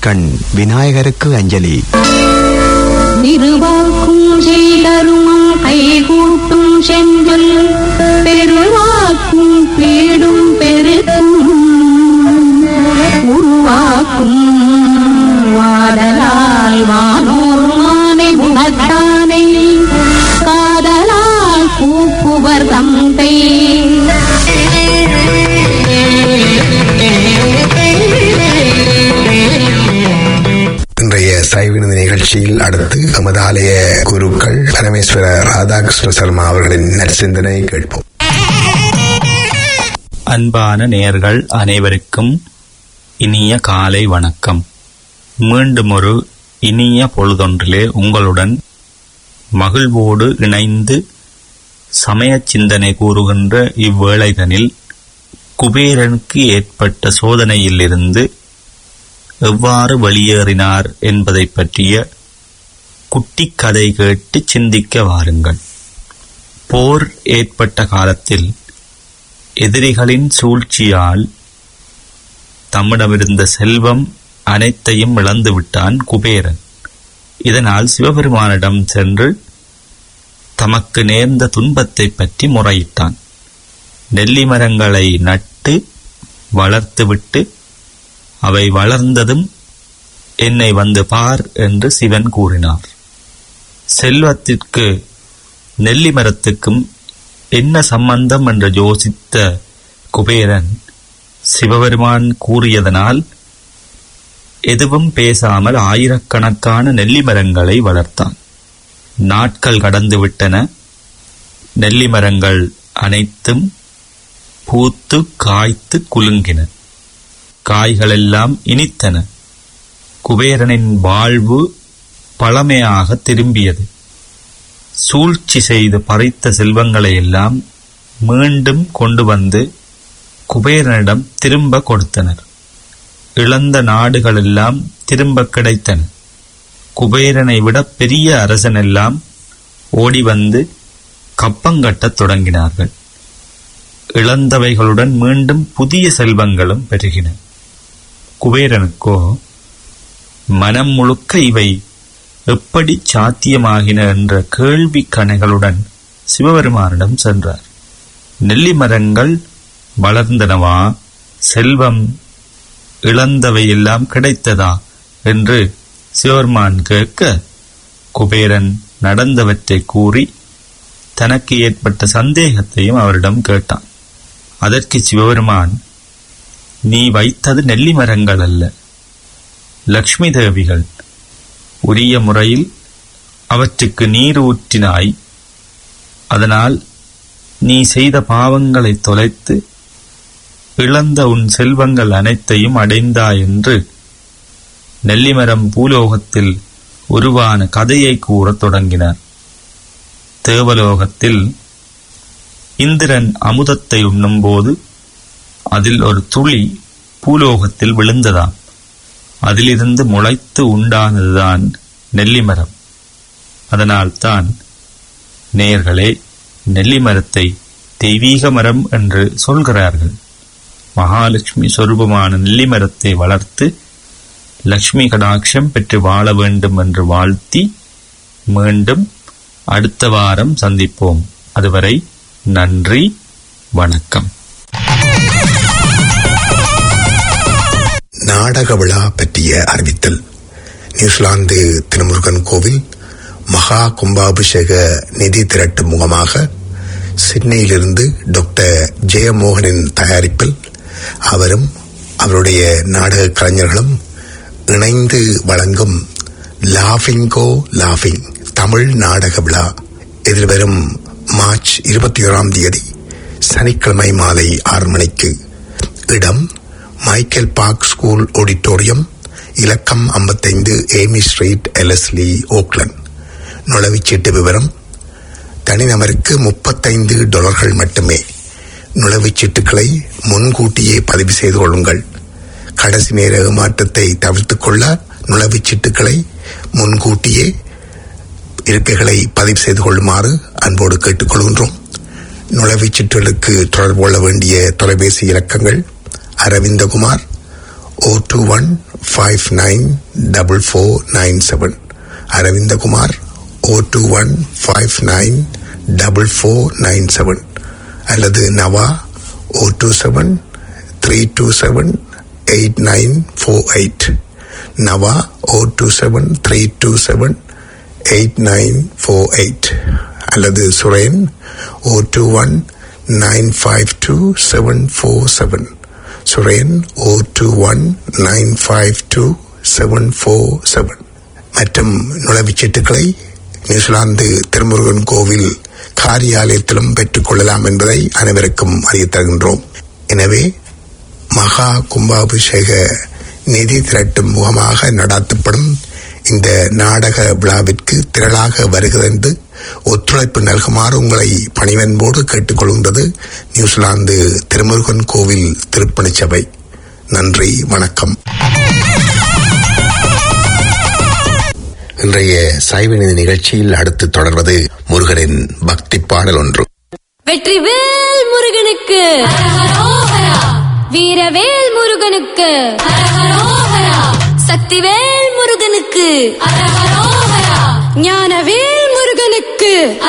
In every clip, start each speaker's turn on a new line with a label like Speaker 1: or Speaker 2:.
Speaker 1: கண் விநாயகருக்கு அஞ்சலி
Speaker 2: திருவாக்கும் செய்தருமம் கைகூட்டும் செஞ்சொல் பெருவாக்கும் பீடும் பெருக்கும் உருவாக்கும் வாடலால் வானோர் மானை குணத்தானை காதலால் கூப்புவர் தந்தை
Speaker 3: இன்றைய சைவினது நிகழ்ச்சியில் அடுத்து எமது ஆலய குருக்கள் பரமேஸ்வர ராதாகிருஷ்ண சர்மா அவர்களின் நற்சிந்தனை கேட்போம்
Speaker 4: அன்பான நேயர்கள் அனைவருக்கும் இனிய காலை வணக்கம் மீண்டும் ஒரு இனிய பொழுதொன்றிலே உங்களுடன் மகிழ்வோடு இணைந்து சமய சிந்தனை கூறுகின்ற இவ்வேளைதனில் குபேரனுக்கு ஏற்பட்ட சோதனையிலிருந்து எவ்வாறு வெளியேறினார் என்பதைப் பற்றிய குட்டிக் கதை கேட்டு சிந்திக்க வாருங்கள் போர் ஏற்பட்ட காலத்தில் எதிரிகளின் சூழ்ச்சியால் தம்மிடமிருந்த செல்வம் அனைத்தையும் இழந்துவிட்டான் குபேரன் இதனால் சிவபெருமானிடம் சென்று தமக்கு நேர்ந்த துன்பத்தைப் பற்றி முறையிட்டான் நெல்லி மரங்களை நட்டு வளர்த்துவிட்டு அவை வளர்ந்ததும் என்னை வந்து பார் என்று சிவன் கூறினார் செல்வத்திற்கு நெல்லி மரத்துக்கும் என்ன சம்பந்தம் என்று யோசித்த குபேரன் சிவபெருமான் கூறியதனால் எதுவும் பேசாமல் ஆயிரக்கணக்கான நெல்லி மரங்களை வளர்த்தான் நாட்கள் கடந்துவிட்டன நெல்லி மரங்கள் அனைத்தும் பூத்து காய்த்து குலுங்கின காய்களெல்லாம் இனித்தன குபேரனின் வாழ்வு பழமையாக திரும்பியது சூழ்ச்சி செய்து பறித்த செல்வங்களை எல்லாம் மீண்டும் கொண்டு வந்து குபேரனிடம் திரும்ப கொடுத்தனர் இழந்த நாடுகளெல்லாம் திரும்ப கிடைத்தன குபேரனை விட பெரிய அரசனெல்லாம் ஓடி வந்து கப்பங்கட்டத் தொடங்கினார்கள் இழந்தவைகளுடன் மீண்டும் புதிய செல்வங்களும் பெருகின குபேரனுக்கோ மனம் முழுக்க இவை எப்படி சாத்தியமாகின என்ற கேள்வி கணைகளுடன் சிவபெருமானிடம் சென்றார் நெல்லி மரங்கள் வளர்ந்தனவா செல்வம் இழந்தவை எல்லாம் கிடைத்ததா என்று சிவபெருமான் கேட்க குபேரன் நடந்தவற்றை கூறி தனக்கு ஏற்பட்ட சந்தேகத்தையும் அவரிடம் கேட்டான் அதற்கு சிவபெருமான் நீ வைத்தது நெல்லி மரங்கள் அல்ல லக்ஷ்மி தேவிகள் உரிய முறையில் அவற்றுக்கு நீர் ஊற்றினாய் அதனால் நீ செய்த பாவங்களை தொலைத்து இழந்த உன் செல்வங்கள் அனைத்தையும் அடைந்தாய் என்று நெல்லிமரம் பூலோகத்தில் உருவான கதையை கூறத் தொடங்கினார் தேவலோகத்தில் இந்திரன் அமுதத்தை உண்ணும்போது அதில் ஒரு துளி பூலோகத்தில் விழுந்ததாம் அதிலிருந்து முளைத்து உண்டானதுதான் நெல்லிமரம் அதனால்தான் நேயர்களே நெல்லிமரத்தை தெய்வீக மரம் என்று சொல்கிறார்கள் மகாலட்சுமி சொரூபமான நெல்லிமரத்தை வளர்த்து லக்ஷ்மி கடாட்சம் பெற்று வாழ வேண்டும் என்று வாழ்த்தி மீண்டும் அடுத்த வாரம் சந்திப்போம் அதுவரை நன்றி வணக்கம்
Speaker 3: நாடக விழா பற்றிய அறிவித்தல் நியூசிலாந்து திருமுருகன் கோவில் மகா கும்பாபிஷேக நிதி திரட்டு முகமாக சென்னையிலிருந்து டாக்டர் ஜெயமோகனின் தயாரிப்பில் அவரும் அவருடைய நாடக கலைஞர்களும் இணைந்து வழங்கும் லாஃபிங் கோ லாஃபிங் தமிழ் நாடக விழா எதிர்வரும் மார்ச் இருபத்தி ஓராம் தேதி சனிக்கிழமை மாலை ஆறு மணிக்கு இடம் மைக்கேல் பார்க் ஸ்கூல் ஆடிட்டோரியம் இலக்கம் 55 ஏமி ஸ்ட்ரீட் எலஸ்லி ஓக்லண்ட் நுழைவுச்சீட்டு விவரம் தனிநபருக்கு முப்பத்தைந்து டாலர்கள் மட்டுமே நுழைவுச்சீட்டுகளை முன்கூட்டியே பதிவு செய்து கொள்ளுங்கள் கடைசி நேர ஏமாற்றத்தை தவிர்த்துக் கொள்ள நுழைவுச்சீட்டுகளை முன்கூட்டியே இருக்கைகளை பதிவு செய்து கொள்ளுமாறு அன்போடு கேட்டுக்கொள்கின்றோம் நுழைவுச்சீட்டுகளுக்கு தொடர்பு கொள்ள வேண்டிய தொலைபேசி இலக்கங்கள் Aravindakumar O two one five nine double four nine seven Aravindakumar O two one five nine double four nine seven அல்லது Nava O two seven three two seven eight nine four eight Nava O two seven three two seven eight nine four eight அல்லது Suren O two one nine five two seven four seven Suren O two one nine five two seven four seven மற்றும் நுழைவுச்சீட்டுகளை New Zealand Thirumurugan கோவில் காரியாலயத்திலும் பெற்றுக் கொள்ளலாம் என்பதை அனைவருக்கும் அறியத் தருகின்றோம் எனவே மகா கும்பாபிஷேக நிதி திரட்டும் முகமாக நடாத்தப்படும் இந்த நாடக விழாவிற்கு திரளாக வருகிறது ஒத்துழைப்பு நல்குமாறு உங்களை பணிவன்போடு கேட்டுக்கொள்கின்றது நியூசிலாந்து திருமுருகன் கோவில் திருப்பணிச் சபை நன்றி வணக்கம் இன்றைய சைவநிதி நிகழ்ச்சியில் அடுத்து தொடர்வது முருகனின் பக்தி பாடல் ஒன்று
Speaker 5: வெற்றிவேல் முருகனுக்கு வீரவேல் முருகனுக்கு சக்திவேல் முருகனுக்கு ஞானவேல் முருகனுக்கு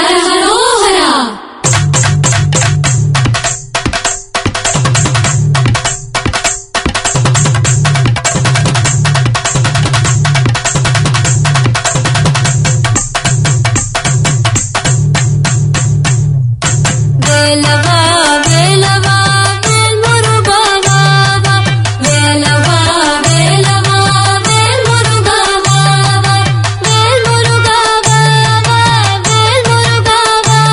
Speaker 5: வேலவா வேலவா வேல் முருகா வா வா. வேலவா வேலவா வேல் முருகா வா வா. வேல் முருகா வா வா. வேல் முருகா வா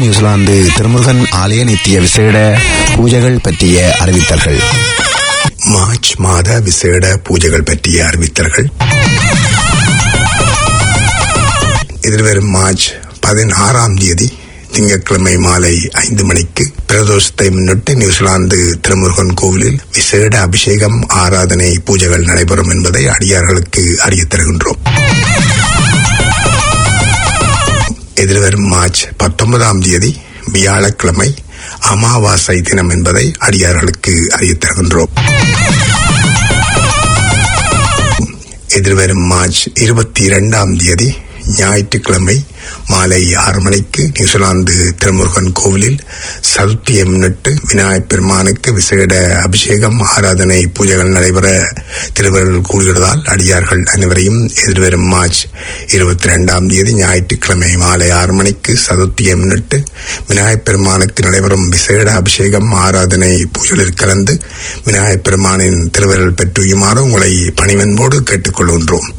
Speaker 1: நியூசிலாந்து திருமுருகன் ஆலய நித்திய விசேட பூஜைகள் பற்றிய அறிவித்தல்கள்
Speaker 3: மார்ச் மாத விசேட பூஜைகள் பற்றிய அறிவித்தல்கள் எதிர்வரும் மார்ச் பதினாறாம் தேதி திங்கட்கிழமை மாலை ஐந்து மணிக்கு பிரதோஷத்தை முன்னிட்டு நியூசிலாந்து திருமுருகன் கோவிலில் விசேட அபிஷேகம் ஆராதனை பூஜைகள் நடைபெறும் என்பதை அடியார்களுக்கு அறியத் தருகின்றோம் எதிர்வரும் மார்ச் பத்தொன்பதாம் தேதி வியாழக்கிழமை அமாவாசை தினம் என்பதை அடியார்களுக்கு அறியத் தருகின்றோம் எதிர்வரும் மார்ச் இருபத்தி இரண்டாம் தேதி ஞாயிற்றுக்கிழமை மாலை ஆறு மணிக்கு நியூசிலாந்து திருமுருகன் கோவிலில் சதுர்த்தியை முன்னிட்டு விநாயகப் பெருமானுக்கு விசேட அபிஷேகம் ஆராதனை பூஜைகள் நடைபெற திருவருள் கூடுகிறதால் அடியார்கள் அனைவரையும் எதிர்வரும் மார்ச் இருபத்தி இரண்டாம் தேதி ஞாயிற்றுக்கிழமை மாலை ஆறு மணிக்கு சதுர்த்தியை முன்னிட்டு விநாயகப் பெருமானுக்கு நடைபெறும் விசேட அபிஷேகம் ஆராதனை பூஜைகளில் கலந்து விநாயகப் பெருமானின் திருவருள் பெற்றுயுமாறு உங்களை பணிவன்போடு கேட்டுக்கொள்கின்றோம்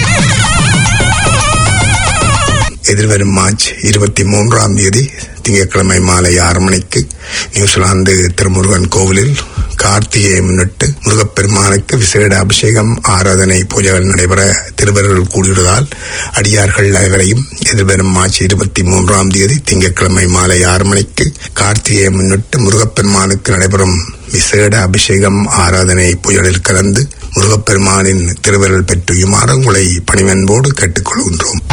Speaker 3: எதிர்வரும் மார்ச் இருபத்தி மூன்றாம் தேதி திங்கட்கிழமை மாலை ஆறு மணிக்கு நியூசிலாந்து திருமுருகன் கோவிலில் கார்த்திகையை முன்னிட்டு முருகப்பெருமானுக்கு விசேட அபிஷேகம் ஆராதனை பூஜைகள் நடைபெற திருவருள் கூடுகிறதால் அடியார்கள் அனைவரையும் எதிர்வரும் மார்ச் இருபத்தி மூன்றாம் தேதி திங்கட்கிழமை மாலை ஆறு மணிக்கு கார்த்திகையை முன்னிட்டு முருகப்பெருமானுக்கு நடைபெறும் விசேட அபிஷேகம் ஆராதனை பூஜைகளில் கலந்து முருகப்பெருமானின் திருவருள் பெற்றுயுமாறு உங்களை பணிவன்போடு கேட்டுக்கொள்கின்றோம்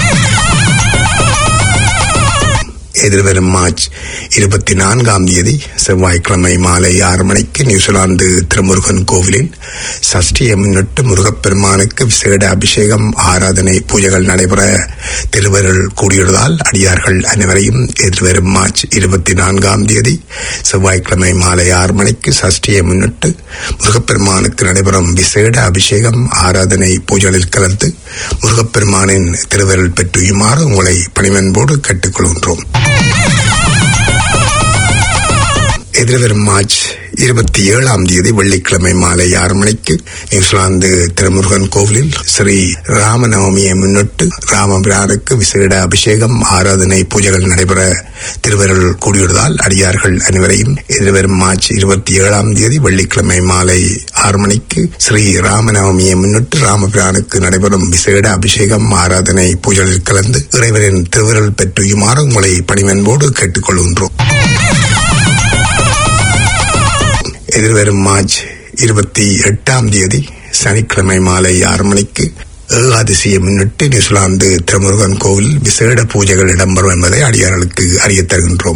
Speaker 3: எதிர்வரும் மார்ச் இருபத்தி நான்காம் தேதி செவ்வாய்க்கிழமை மாலை ஆறு மணிக்கு நியூசிலாந்து திருமுருகன் கோவிலில் சஷ்டியை முன்னிட்டு முருகப்பெருமானுக்கு விசேட அபிஷேகம் ஆராதனை பூஜைகள் நடைபெற திருவருள் கூடியுள்ளதால் அடியார்கள் அனைவரையும் எதிர்வரும் மார்ச் இருபத்தி நான்காம் தேதி செவ்வாய்க்கிழமை மாலை ஆறு மணிக்கு சஷ்டியை முன்னிட்டு முருகப்பெருமானுக்கு நடைபெறும் விசேட அபிஷேகம் ஆராதனை பூஜைகளில் கலந்து முருகப்பெருமானின் திருவருள் பெற்றுயுமாறு உங்களை பணிவன்போடு கேட்டுக்கொள்கின்றோம் எதிர்வரும் மார்ச் இருபத்தி ஏழாம் தேதி வெள்ளிக்கிழமை மாலை ஆறு மணிக்கு நியூசிலாந்து திருமுருகன் கோவிலில் ஸ்ரீ ராமநவமியை முன்னிட்டு ராமபிரானுக்கு விசேட அபிஷேகம் ஆராதனை பூஜைகள் நடைபெற திருவருள் கூடியுள்ளதால் அடியார்கள் அனைவரையும் எதிர்வரும் மார்ச் இருபத்தி ஏழாம் தேதி வெள்ளிக்கிழமை மாலை ஆறு மணிக்கு ஸ்ரீ ராமநவமியை முன்னிட்டு ராமபிரானுக்கு நடைபெறும் விசேட அபிஷேகம் ஆராதனை பூஜைகளில் கலந்து இறைவனின் திருவருள் பெற்றுயுமாறு உங்களை பணிவன்போடு கேட்டுக்கொள்கின்றோம் எதிர்வரும் மார்ச் இருபத்தி எட்டாம் தேதி சனிக்கிழமை மாலை ஆறு மணிக்கு ஏகாதசியை முன்னிட்டு நியூசிலாந்து திருமுருகன் கோவில் விசேட பூஜைகள் இடம்பெறும் என்பதை அடியார்களுக்கு அறியத் தருகின்றோம்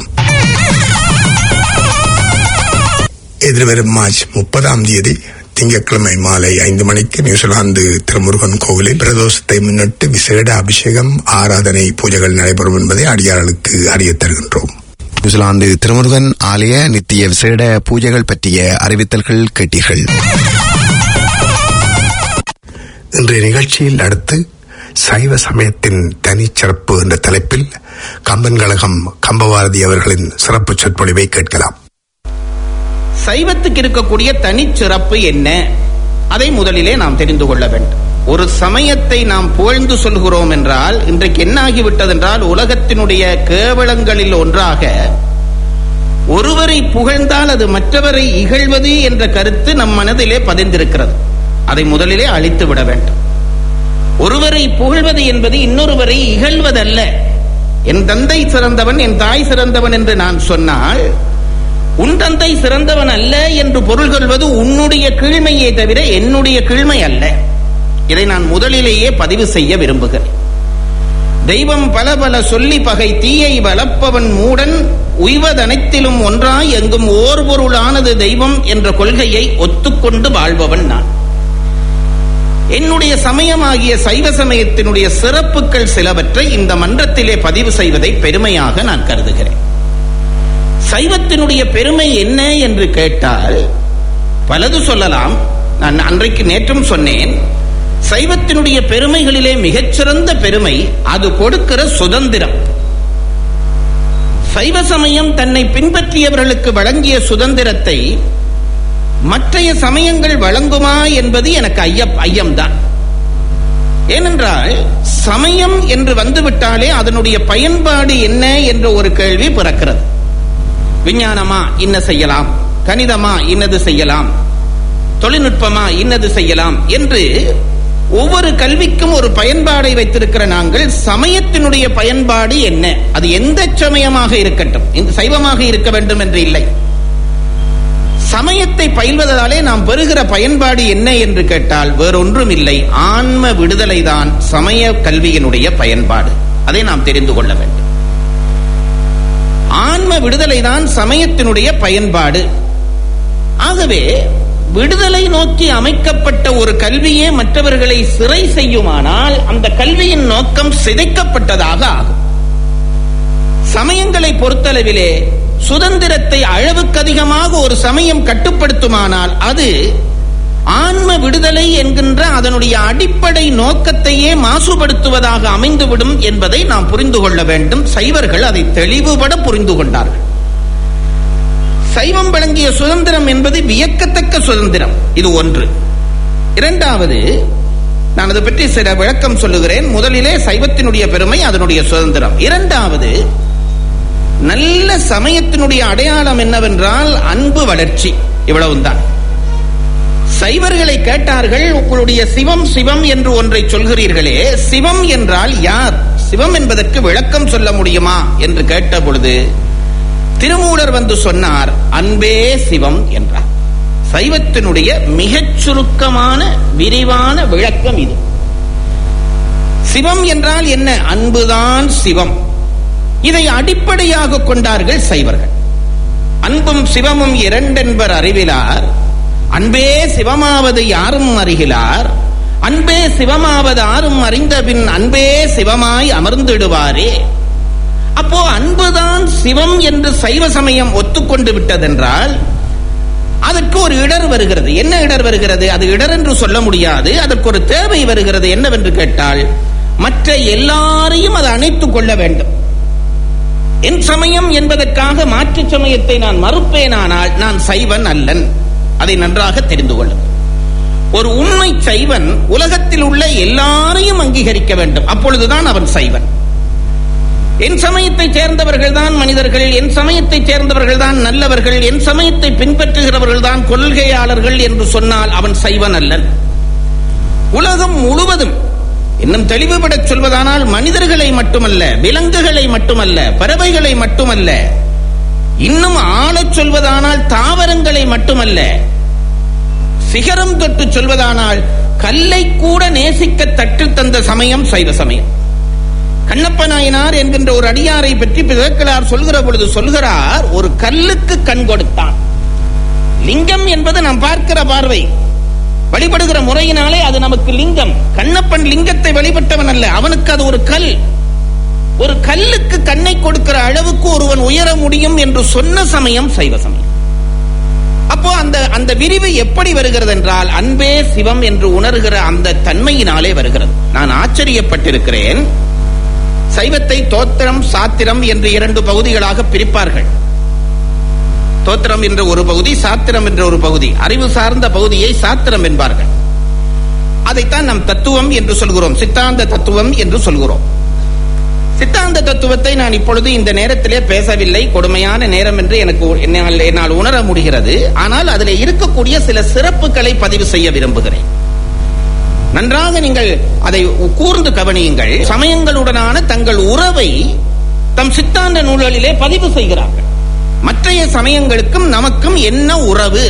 Speaker 3: எதிர்வரும் மார்ச் முப்பதாம் தேதி திங்கட்கிழமை மாலை ஐந்து மணிக்கு நியூசிலாந்து திருமுருகன் கோவிலில் பிரதோஷத்தை முன்னிட்டு விசேட அபிஷேகம் ஆராதனை பூஜைகள் நடைபெறும் என்பதை அடியார்களுக்கு அறியத் தருகின்றோம்
Speaker 1: நியூசிலாந்து திருமுருகன் ஆலய நித்திய விசேட பூஜைகள் பற்றிய அறிவித்தல்கள் கேட்டீர்கள்
Speaker 3: இன்றைய நிகழ்ச்சியில் அடுத்து சைவ சமயத்தின் தனிச்சிறப்பு என்ற தலைப்பில் கம்பன் கழகம் கம்பபாரதி அவர்களின் சிறப்பு சொற்பொழிவை கேட்கலாம்
Speaker 6: சைவத்துக்கு இருக்கக்கூடிய தனிச்சிறப்பு என்ன அதை முதலிலே நாம் தெரிந்து கொள்ள வேண்டும் ஒரு சமயத்தை நாம் புகழ்ந்து சொல்கிறோம் என்றால் இன்றைக்கு என்ன ஆகிவிட்டது என்றால் உலகத்தினுடைய கேவலங்களில் ஒன்றாக ஒருவரை புகழ்ந்தால் அது மற்றவரை இகழ்வது என்ற கருத்து நம் மனதிலே பதிந்திருக்கிறது அதை முதலிலே அழித்து விட வேண்டும் ஒருவரை புகழ்வது என்பது இன்னொருவரை இகழ்வதல்ல என் தந்தை சிறந்தவன் என் தாய் சிறந்தவன் என்று நான் சொன்னால் உன் தந்தை சிறந்தவன் அல்ல என்று பொருள் கொள்வது உன்னுடைய கீழ்மையே தவிர என்னுடைய கீழ்மை அல்ல இதை நான் முதலிலேயே பதிவு செய்ய விரும்புகிறேன் தெய்வம் பல பல சொல்லி பகை தீயை வளர்ப்பவன் மூடன் உய்வதனைத்திலும் ஒன்றாய் எங்கும் ஓர் பொருளானது தெய்வம் என்ற கொள்கையை ஒத்துக்கொண்டு வாழ்பவன் நான் என்னுடைய சமயமாகிய சைவ சமயத்தினுடைய சிறப்புகள் சிலவற்றை இந்த மன்றத்திலே பதிவு செய்வதை பெருமையாக நான் கருதுகிறேன் சைவத்தினுடைய பெருமை என்ன என்று கேட்டால் பலது சொல்லலாம் நான் அன்றைக்கு நேற்றும் சொன்னேன் சைவத்தினுடைய பெருமைகளிலே மிகச்சிறந்த பெருமை அது கொடுக்கிற சுதந்திரம் சைவ சமயம் தன்னை பின்பற்றியவர்களுக்கு வழங்கிய சுதந்திரத்தை மற்றைய சமயங்கள் வழங்குமா என்பது எனக்கு ஐய ஐயம்தான் ஏனென்றால் சமயம் என்று வந்துவிட்டாலே அதனுடைய பயன்பாடு என்ன என்ற ஒரு கேள்வி பிறக்கிறது விஞ்ஞானமா இன்ன செய்யலாம் கணிதமா இன்னது செய்யலாம் தொழில்நுட்பமா இன்னது செய்யலாம் என்று ஒவ்வொரு கல்விக்கும் ஒரு பயன்பாடை வைத்திருக்கிற நாங்கள் சமயத்தினுடைய பயன்பாடு என்ன அது எந்த சமயமாக இருக்கட்டும் இந்த சைவமாக இருக்க வேண்டும் என்று இல்லை சமயத்தை பயில்வதாலே நாம் பெறுகிற பயன்பாடு என்ன என்று கேட்டால் வேறொன்றும் இல்லை ஆன்ம விடுதலை தான் சமய கல்வியினுடைய பயன்பாடு அதை நாம் தெரிந்து கொள்ள வேண்டும் ஆன்ம விடுதலை தான் சமயத்தினுடைய பயன்பாடு ஆகவே விடுதலை நோக்கி அமைக்கப்பட்ட ஒரு கல்வியே மற்றவர்களை சிறை செய்யுமானால் அந்த கல்வியின் நோக்கம் சிதைக்கப்பட்டதாக ஆகும் சமயங்களை பொறுத்தளவிலே சுதந்திரத்தை அளவுக்கு அதிகமாக ஒரு சமயம் கட்டுப்படுத்துமானால் அது ஆன்ம விடுதலை என்கின்ற அதனுடைய அடிப்படை நோக்கத்தையே மாசுபடுத்துவதாக அமைந்துவிடும் என்பதை நாம் புரிந்து கொள்ள வேண்டும் சைவர்கள் அதை தெளிவுபட புரிந்து கொண்டார்கள் சைவம் வழங்கிய சுதந்திரம் என்பது வியக்கத்தக்க சுதந்திரம் இது ஒன்று இரண்டாவது நான் அதை பற்றி சில விளக்கம் சொல்லுகிறேன் முதலிலே சைவத்தினுடைய பெருமை அதனுடைய சுதந்திரம் இரண்டாவது நல்ல சமயத்தினுடைய அடையாளம் என்னவென்றால் அன்பு வளர்ச்சி இவ்வளவுதான் சைவர்களை கேட்டார்கள் உங்களுடைய சிவம் சிவம் என்று ஒன்றை சொல்கிறீர்களே சிவம் என்றால் யார் சிவம் என்பதற்கு விளக்கம் சொல்ல முடியுமா என்று கேட்ட பொழுது திருமூலர் வந்து சொன்னார் அன்பே சிவம் என்றார் சைவத்தினுடைய மிகச் சுருக்கமான விரிவான விளக்கம் இது சிவம் என்றால் என்ன அன்புதான் சிவம் இதை அடிப்படையாக கொண்டார்கள் சைவர்கள் அன்பும் சிவமும் இரண்டென்பர் அறிவிலார் அன்பே சிவமாவது யாரும் அறிகிறார் அன்பே சிவமாவது ஆறும் அறிந்தபின் அன்பே சிவமாய் அமர்ந்திடுவாரே அப்போ அன்புதான் சிவம் என்று சைவ சமயம் ஒத்துக்கொண்டு விட்டதென்றால் அதற்கு ஒரு இடர் வருகிறது என்ன இடர் வருகிறது அது இடர் என்று சொல்ல முடியாது அதற்கு ஒரு தேவை வருகிறது என்னவென்று கேட்டால் மற்ற எல்லாரையும் அது அணைத்துக் கொள்ள வேண்டும் என் சமயம் என்பதற்காக மாற்று சமயத்தை நான் மறுப்பேனானால் நான் சைவன் அல்லன் அதை நன்றாக தெரிந்து கொள்ளும் ஒரு உண்மை சைவன் உலகத்தில் உள்ள எல்லாரையும் அங்கீகரிக்க வேண்டும் அப்பொழுதுதான் அவன் சைவன் என் சமயத்தை சேர்ந்தவர்கள் தான் மனிதர்கள் என் சமயத்தை சேர்ந்தவர்கள் தான் நல்லவர்கள் என் சமயத்தை பின்பற்றுகிறவர்கள் தான் கொள்கையாளர்கள் என்று சொன்னால் அவன் சைவன் அல்லன் உலகம் முழுவதும் இன்னும் தெளிவுபடச் சொல்வதானால் மனிதர்களை மட்டுமல்ல விலங்குகளை மட்டுமல்ல பறவைகளை மட்டுமல்ல இன்னும் ஆளச் சொல்வதானால் தாவரங்களை மட்டுமல்ல சிகரம் தொட்டு சொல்வதானால் கல்லை கூட நேசிக்க தட்டு தந்த சமயம் சைவ சமயம் கண்ணப்ப நாயனார் என்கின்ற ஒரு அடியாரை பற்றி பிதக்கலார் சொல்கிற பொழுது சொல்கிறார் ஒரு கல்லுக்கு கண் கொடுத்தான் லிங்கம் என்பது நாம் பார்க்கிற பார்வை வழிபடுகிற முறையினாலே அது நமக்கு லிங்கம் கண்ணப்பன் லிங்கத்தை வழிபட்டவன் அல்ல அவனுக்கு அது ஒரு கல் ஒரு கல்லுக்கு கண்ணை கொடுக்கிற அளவுக்கு ஒருவன் உயர முடியும் என்று சொன்ன சமயம் சைவ சமயம் அப்போ அந்த அந்த விரிவு எப்படி வருகிறது என்றால் அன்பே சிவம் என்று உணர்கிற அந்த தன்மையினாலே வருகிறது நான் ஆச்சரியப்பட்டிருக்கிறேன் சைவத்தை தோத்திரம் சாத்திரம் என்று இரண்டு பகுதிகளாக பிரிப்பார்கள் தோத்திரம் என்ற ஒரு பகுதி சாத்திரம் என்ற ஒரு பகுதி அறிவு சார்ந்த பகுதியை சாத்திரம் என்பார்கள் அதைத்தான் நாம் தத்துவம் என்று சொல்கிறோம் சித்தாந்த தத்துவம் என்று சொல்கிறோம் சித்தாந்த தத்துவத்தை நான் இப்பொழுது இந்த நேரத்திலே பேசவில்லை கொடுமையான நேரம் என்று எனக்கு என்னால் என்னால் உணர முடிகிறது ஆனால் அதில் இருக்கக்கூடிய சில சிறப்புகளை பதிவு செய்ய விரும்புகிறேன் நன்றாக நீங்கள் அதை கூர்ந்து கவனியுங்கள் சமயங்களுடனான தங்கள் உறவை தம் சித்தாந்த நூல்களிலே பதிவு செய்கிறார்கள் மற்றைய சமயங்களுக்கும் நமக்கும் என்ன உறவு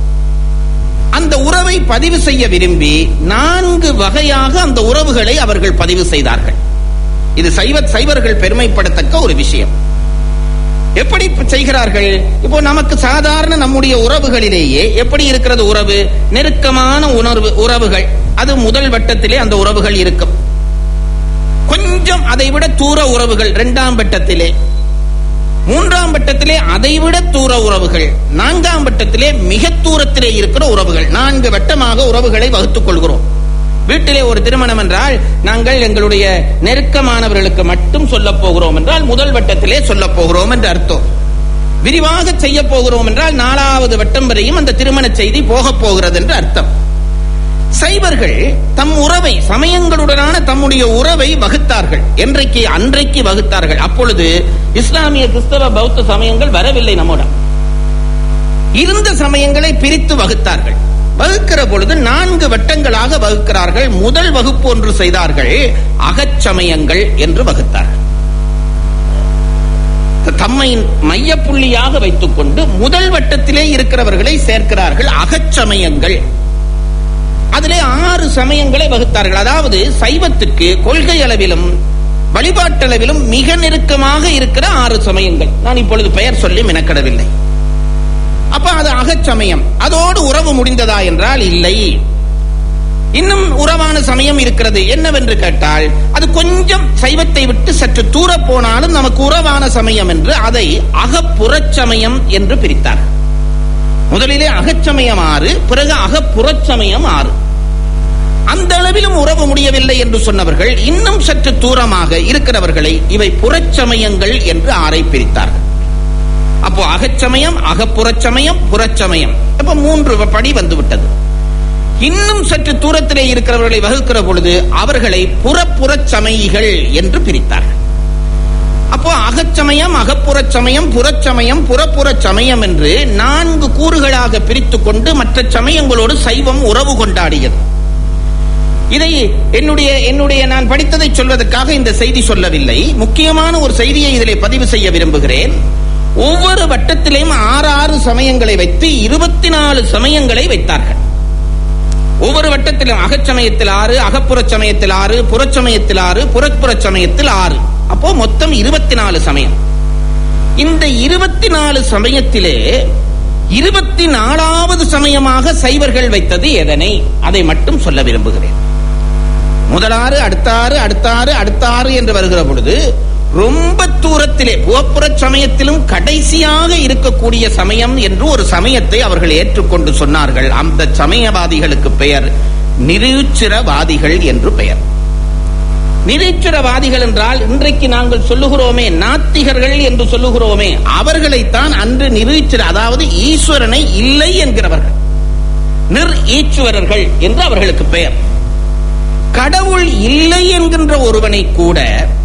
Speaker 6: அந்த உறவை பதிவு செய்ய விரும்பி நான்கு வகையாக அந்த உறவுகளை அவர்கள் பதிவு செய்தார்கள் இது சைவ சைவர்கள் பெருமைப்படத்தக்க ஒரு விஷயம் எப்படி செய்கிறார்கள் இப்போ நமக்கு சாதாரண நம்முடைய உறவுகளிலேயே எப்படி இருக்கிறது உறவு நெருக்கமான உணர்வு உறவுகள் அது முதல் வட்டத்திலே அந்த உறவுகள் இருக்கும் கொஞ்சம் அதை விட தூர உறவுகள் இரண்டாம் வட்டத்திலே மூன்றாம் வட்டத்திலே அதைவிட தூர உறவுகள் நான்காம் வட்டத்திலே மிக தூரத்திலே இருக்கிற உறவுகள் நான்கு வட்டமாக உறவுகளை வகுத்துக் கொள்கிறோம் வீட்டிலே ஒரு திருமணம் என்றால் நாங்கள் எங்களுடைய நெருக்கமானவர்களுக்கு மட்டும் சொல்ல போகிறோம் என்றால் முதல் வட்டத்திலே சொல்ல போகிறோம் என்று அர்த்தம் விரிவாக செய்ய போகிறோம் என்றால் நாலாவது வட்டம் வரையும் அந்த திருமண செய்தி போக போகிறது என்று அர்த்தம் சைவர்கள் தம் உறவை சமயங்களுடனான தம்முடைய உறவை வகுத்தார்கள் என்றைக்கு அன்றைக்கு வகுத்தார்கள் அப்பொழுது இஸ்லாமிய கிறிஸ்தவ பௌத்த சமயங்கள் வரவில்லை நம்முடன் இருந்த சமயங்களை பிரித்து வகுத்தார்கள் வகுக்கிற பொழுது நான்கு வட்டங்களாக வகுக்கிறார்கள் முதல் வகுப்பு ஒன்று செய்தார்கள் அகச்சமயங்கள் என்று வகுத்தார்கள் தம்மை மையப்புள்ளியாக வைத்துக் கொண்டு முதல் வட்டத்திலே இருக்கிறவர்களை சேர்க்கிறார்கள் அகச்சமயங்கள் அதிலே ஆறு சமயங்களை வகுத்தார்கள் அதாவது சைவத்துக்கு கொள்கை அளவிலும் வழிபாட்டளவிலும் மிக நெருக்கமாக இருக்கிற ஆறு சமயங்கள் நான் இப்பொழுது பெயர் சொல்லி மெனக்கடவில்லை அப்ப அது அகச்சமயம் அதோடு உறவு முடிந்ததா என்றால் இல்லை இன்னும் உறவான சமயம் இருக்கிறது என்னவென்று கேட்டால் அது கொஞ்சம் சைவத்தை விட்டு சற்று தூர போனாலும் நமக்கு உறவான சமயம் என்று அதை அகப்புறச் சமயம் என்று பிரித்தார் முதலிலே அகச்சமயம் ஆறு பிறகு அகப்புறச்சமயம் ஆறு அந்த அளவிலும் உறவு முடியவில்லை என்று சொன்னவர்கள் இன்னும் சற்று தூரமாக இருக்கிறவர்களை இவை புறச்சமயங்கள் என்று ஆரை பிரித்தார்கள் அப்போ அகச்சமயம் அகப்புறச்சமயம் புறச்சமயம் அப்ப மூன்று படி வந்து விட்டது இன்னும் சற்று தூரத்திலே இருக்கிறவர்களை வகுக்கிற பொழுது அவர்களை புறப்புறச் சமயிகள் என்று பிரித்தார்கள் அப்போ அகச்சமயம் அகப்புறச் சமயம் புறச்சமயம் புறப்புறச் சமயம் என்று நான்கு கூறுகளாக பிரித்துக் கொண்டு மற்ற சமயங்களோடு சைவம் உறவு கொண்டாடியது இதை என்னுடைய என்னுடைய நான் படித்ததை சொல்வதற்காக இந்த செய்தி சொல்லவில்லை முக்கியமான ஒரு செய்தியை இதிலே பதிவு செய்ய விரும்புகிறேன் ஒவ்வொரு வட்டத்திலேயும் ஆறு ஆறு சமயங்களை வைத்து இருபத்தி நாலு சமயங்களை வைத்தார்கள் ஒவ்வொரு வட்டத்திலும் அகச்சமயத்தில் ஆறு அகப்புறச் சமயத்தில் ஆறு புறச்சமயத்தில் ஆறு புறப்புறச் சமயத்தில் ஆறு அப்போ மொத்தம் இருபத்தி நாலு சமயம் இந்த இருபத்தி நாலு சமயத்திலே இருபத்தி நாலாவது சமயமாக சைவர்கள் வைத்தது எதனை அதை மட்டும் சொல்ல விரும்புகிறேன் முதலாறு அடுத்தாறு அடுத்தாறு அடுத்தாறு என்று வருகிற பொழுது ரொம்ப தூரத்திலே புவப்புறச் சமயத்திலும் கடைசியாக இருக்கக்கூடிய சமயம் என்று ஒரு சமயத்தை அவர்கள் ஏற்றுக்கொண்டு சொன்னார்கள் அந்த சமயவாதிகளுக்கு பெயர் நிரூச்சிரவாதிகள் என்று பெயர் நிரீச்சரவாதிகள் என்றால் இன்றைக்கு நாங்கள் சொல்லுகிறோமே நாத்திகர்கள் என்று சொல்லுகிறோமே அவர்களைத்தான் அன்று நிரூச்சிர அதாவது ஈஸ்வரனை இல்லை என்கிறவர்கள் நிர் ஈஸ்வரர்கள் என்று அவர்களுக்கு பெயர் கடவுள் இல்லை என்கின்ற ஒருவனை கூட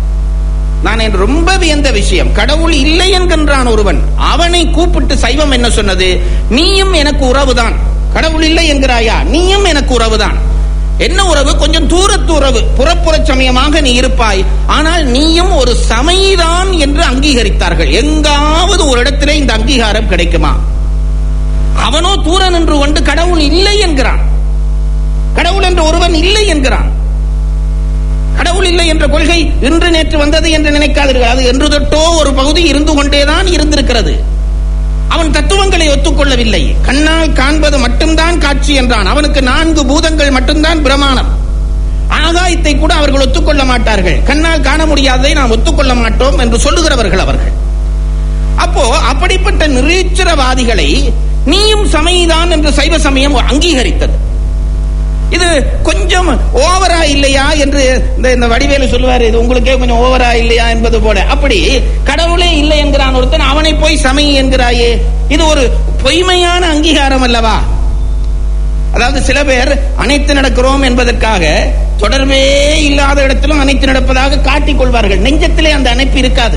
Speaker 6: நான் என் ரொம்ப வியந்த விஷயம் கடவுள் இல்லை என்கின்றான் ஒருவன் அவனை கூப்பிட்டு சைவம் என்ன சொன்னது நீயும் எனக்கு உறவுதான் கடவுள் இல்லை என்கிறாயா நீயும் எனக்கு உறவுதான் என்ன உறவு கொஞ்சம் தூரத்து உறவு புறப்புற சமயமாக நீ இருப்பாய் ஆனால் நீயும் ஒரு சமயதான் என்று அங்கீகரித்தார்கள் எங்காவது ஒரு இடத்திலே இந்த அங்கீகாரம் கிடைக்குமா அவனோ தூர நின்று கொண்டு கடவுள் இல்லை என்கிறான் கடவுள் என்ற ஒருவன் இல்லை என்கிறான் கடவுள் இல்லை என்ற கொள்கை இன்று நேற்று வந்தது என்று நினைக்காதீர்கள் அது என்று தொட்டோ ஒரு பகுதி இருந்து கொண்டேதான் இருந்திருக்கிறது அவன் தத்துவங்களை ஒத்துக்கொள்ளவில்லை கண்ணால் காண்பது மட்டும்தான் காட்சி என்றான் அவனுக்கு நான்கு பூதங்கள் மட்டும்தான் பிரமாணம் ஆகாயத்தை கூட அவர்கள் ஒத்துக்கொள்ள மாட்டார்கள் கண்ணால் காண முடியாததை நாம் ஒத்துக்கொள்ள மாட்டோம் என்று சொல்லுகிறவர்கள் அவர்கள் அப்போ அப்படிப்பட்ட நிரீச்சரவாதிகளை நீயும் சமயதான் என்று சைவ சமயம் அங்கீகரித்தது இது கொஞ்சம் ஓவரா இல்லையா என்று இந்த இந்த வடிவேலு சொல்லுவாரு இது உங்களுக்கே கொஞ்சம் ஓவரா இல்லையா என்பது போல அப்படி கடவுளே இல்லை என்கிறான் ஒருத்தன் அவனை போய் சமய் என்கிறாயே இது ஒரு பொய்மையான அங்கீகாரம் அல்லவா அதாவது சில பேர் அனைத்து நடக்கிறோம் என்பதற்காக தொடர்பே இல்லாத இடத்திலும் அனைத்து நடப்பதாக காட்டிக் கொள்வார்கள் நெஞ்சத்திலே அந்த அணைப்பு இருக்காது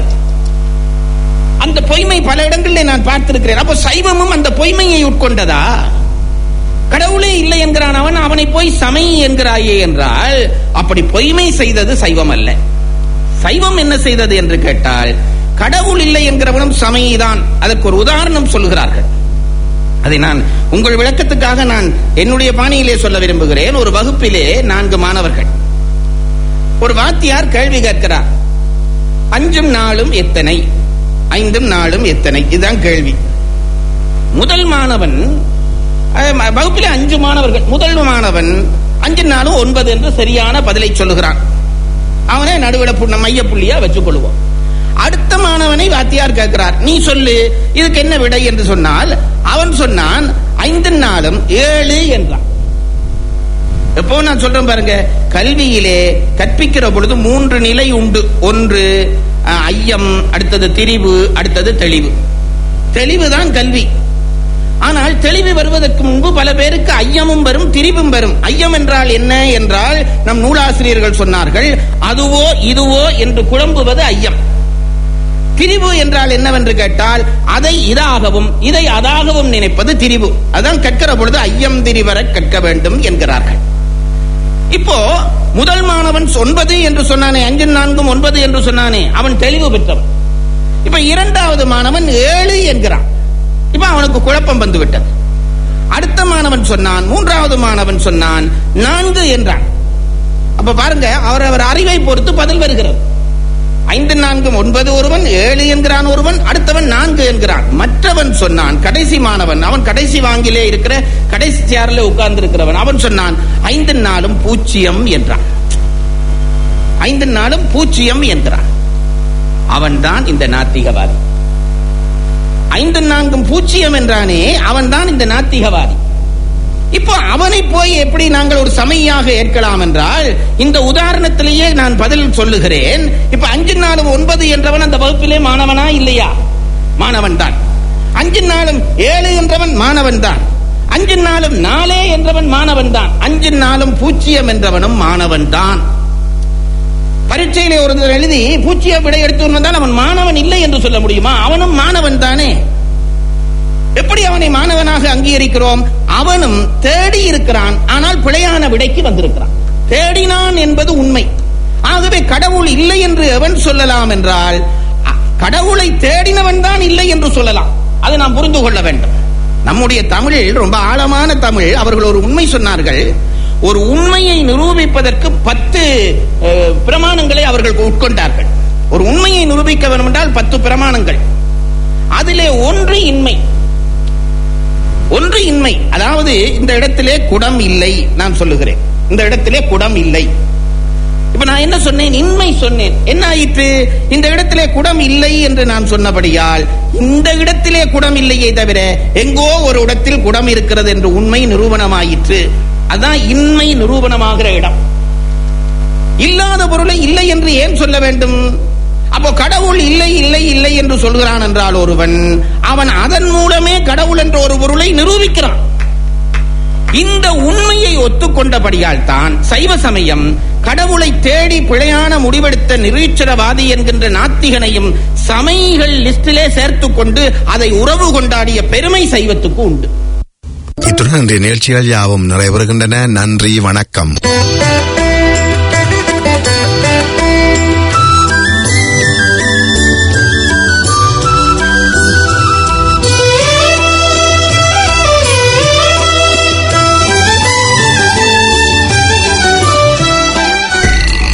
Speaker 6: அந்த பொய்மை பல இடங்களிலே நான் பார்த்திருக்கிறேன் அப்போ சைவமும் அந்த பொய்மையை உட்கொண்டதா கடவுளே இல்லை என்கிறான் அவன் அவனை போய் சமை என்கிறாயே என்றால் அப்படி பொய்மை செய்தது சைவம் அல்ல சைவம் என்ன செய்தது என்று கேட்டால் கடவுள் இல்லை என்கிறவனும் சமைதான் அதற்கு ஒரு உதாரணம் சொல்கிறார்கள் அதை நான் உங்கள் விளக்கத்துக்காக நான் என்னுடைய பாணியிலே சொல்ல விரும்புகிறேன் ஒரு வகுப்பிலே நான்கு மாணவர்கள் ஒரு வாத்தியார் கேள்வி கேட்கிறார் அஞ்சும் நாளும் எத்தனை ஐந்தும் நாளும் எத்தனை இதுதான் கேள்வி முதல் மாணவன் அஹ், வகுப்பிலே அஞ்சு மாணவர்கள் முதல் மாணவன் அஞ்சு நாளும் ஒன்பது என்று சரியான பதிலை சொல்லுகிறான் அவனை நடுவிட புண்ண மைய புள்ளியா வச்சுக் கொள்வோம் அடுத்த மாணவனை வாத்தியார் கேட்கிறார் நீ சொல்லு இதுக்கு என்ன விடை என்று சொன்னால் அவன் சொன்னான் ஐந்து நாளும் ஏழு என்றான் எப்போ நான் சொல்றேன் பாருங்க கல்வியிலே கற்பிக்கிற பொழுது மூன்று நிலை உண்டு ஒன்று அஹ், ஐயம் அடுத்தது திரிவு அடுத்தது தெளிவு தெளிவுதான் கல்வி ஆனால் தெளிவு வருவதற்கு முன்பு பல பேருக்கு ஐயமும் வரும் திரிவும் வரும் ஐயம் என்றால் என்ன என்றால் நம் நூலாசிரியர்கள் சொன்னார்கள் அதுவோ இதுவோ என்று குழம்புவது ஐயம் திரிவு என்றால் என்னவென்று கேட்டால் அதை இதாகவும் இதை அதாகவும் நினைப்பது திரிவு அதான் கற்கிற பொழுது ஐயம் திரிவர கற்க வேண்டும் என்கிறார்கள் இப்போ முதல் மாணவன் ஒன்பது என்று சொன்னானே அஞ்சு நான்கும் ஒன்பது என்று சொன்னானே அவன் தெளிவு பெற்றவன் இப்ப இரண்டாவது மாணவன் ஏழு என்கிறான் இப்ப அவனுக்கு குழப்பம் வந்து விட்டது அடுத்த மாணவன் சொன்னான் மூன்றாவது மாணவன் சொன்னான் நான்கு என்றான் அப்ப பாருங்க அவர் அவர் அறிவை பொறுத்து பதில் வருகிறது ஐந்து நான்கு ஒன்பது ஒருவன் ஏழு என்கிறான் ஒருவன் அடுத்தவன் நான்கு என்கிறான் மற்றவன் சொன்னான் கடைசி மாணவன் அவன் கடைசி வாங்கிலே இருக்கிற கடைசி சேர்ல உட்கார்ந்து இருக்கிறவன் அவன் சொன்னான் ஐந்து நாளும் பூச்சியம் என்றான் ஐந்து நாளும் பூச்சியம் என்கிறான் அவன்தான் இந்த நாத்திகவாதி ஐந்து நான்கும் பூச்சியம் என்றானே அவன்தான் இந்த நாத்திகவாதி இப்போ அவனை போய் எப்படி நாங்கள் ஒரு சமையாக ஏற்கலாம் என்றால் இந்த உதாரணத்திலேயே நான் பதில் சொல்லுகிறேன் இப்ப அஞ்சு நாளும் ஒன்பது என்றவன் அந்த வகுப்பிலே மாணவனா இல்லையா மாணவன் தான் அஞ்சு நாளும் ஏழு என்றவன் மாணவன் தான் அஞ்சு நாளும் நாலே என்றவன் மாணவன் தான் அஞ்சு நாளும் பூச்சியம் என்றவனும் மாணவன் தான் பரீட்சையிலே ஒருத்தர் எழுதி பூச்சிய விடை எடுத்து வந்தால் அவன் மாணவன் இல்லை என்று சொல்ல முடியுமா அவனும் மாணவன் தானே எப்படி அவனை மாணவனாக அங்கீகரிக்கிறோம் அவனும் தேடி இருக்கிறான் ஆனால் பிழையான விடைக்கு வந்திருக்கிறான் தேடினான் என்பது உண்மை ஆகவே கடவுள் இல்லை என்று எவன் சொல்லலாம் என்றால் அ- கடவுளை தேடினவன் தான் இல்லை என்று சொல்லலாம் அதை நாம் புரிந்து கொள்ள வேண்டும் நம்முடைய தமிழ் ரொம்ப ஆழமான தமிழ் அவர்கள் ஒரு உண்மை சொன்னார்கள் ஒரு உண்மையை நிரூபிப்பதற்கு பத்து அஹ், பிரமாணங்களை அவர்கள் உட்கொண்டார்கள் ஒரு உண்மையை நிரூபிக்க வேண்டும் என்றால் பத்து பிரமாணங்கள் அதிலே ஒன்று இன்மை ஒன்று இன்மை அதாவது இந்த இடத்திலே குடம் இல்லை நான் சொல்லுகிறேன் இந்த இடத்திலே குடம் இல்லை இப்ப நான் என்ன சொன்னேன் இன்மை சொன்னேன் என்ன ஆயிற்று இந்த இடத்திலே குடம் இல்லை என்று நான் சொன்னபடியால் இந்த இடத்திலே குடம் இல்லையே தவிர எங்கோ ஒரு இடத்தில் குடம் இருக்கிறது என்று உண்மை நிரூபணமாயிற்று அதான் இன்மை நிரூபணமாகிற இடம் இல்லாத பொருளை இல்லை என்று ஏன் சொல்ல வேண்டும் அப்போ கடவுள் இல்லை இல்லை இல்லை என்று சொல்கிறான் என்றால் ஒருவன் அவன் அதன் மூலமே கடவுள் என்ற ஒரு பொருளை நிரூபிக்கிறான் இந்த உண்மையை ஒத்துக்கொண்டபடியால் தான் சைவ சமயம் கடவுளை தேடி பிழையான முடிவெடுத்த நிரீச்சரவாதி என்கின்ற நாத்திகனையும் சமயிகள் லிஸ்டிலே சேர்த்துக் கொண்டு அதை உறவு கொண்டாடிய பெருமை சைவத்துக்கு உண்டு
Speaker 1: இத்துடன் இன்றைய நிகழ்ச்சிகள் யாவும் நிறைவேறுகின்றன நன்றி வணக்கம்